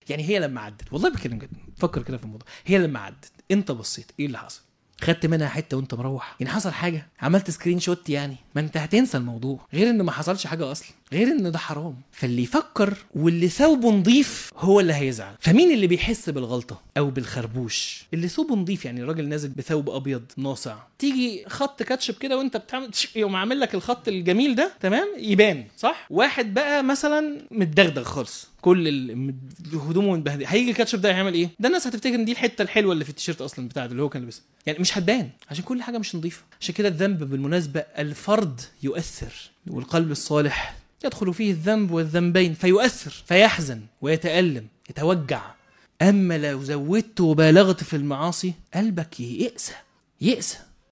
يعني هي لما عدت والله بتكلم جد فكر كده في الموضوع هي لما عدت انت بصيت ايه اللي حصل خدت منها حته وانت مروح يعني حصل حاجه عملت سكرين شوت يعني ما انت هتنسى الموضوع غير ان ما حصلش حاجه اصلا غير ان ده حرام فاللي يفكر واللي ثوبه نظيف هو اللي هيزعل فمين اللي بيحس بالغلطه او بالخربوش اللي ثوبه نظيف يعني الراجل نازل بثوب ابيض ناصع تيجي خط كاتشب كده وانت بتعمل تش- يقوم عامل لك الخط الجميل ده تمام يبان صح واحد بقى مثلا متدغدغ خالص كل ال- مد- هدومه متبهدله هيجي الكاتشب ده يعمل ايه ده الناس هتفتكر ان دي الحته الحلوه اللي في التيشيرت اصلا بتاعه اللي هو كان لابسها يعني مش هتبان عشان كل حاجه مش نظيفه عشان كده الذنب بالمناسبه الفرد يؤثر والقلب الصالح يدخل فيه الذنب والذنبين فيؤثر فيحزن ويتألم يتوجع أما لو زودت وبالغت في المعاصي قلبك يئسى يئسى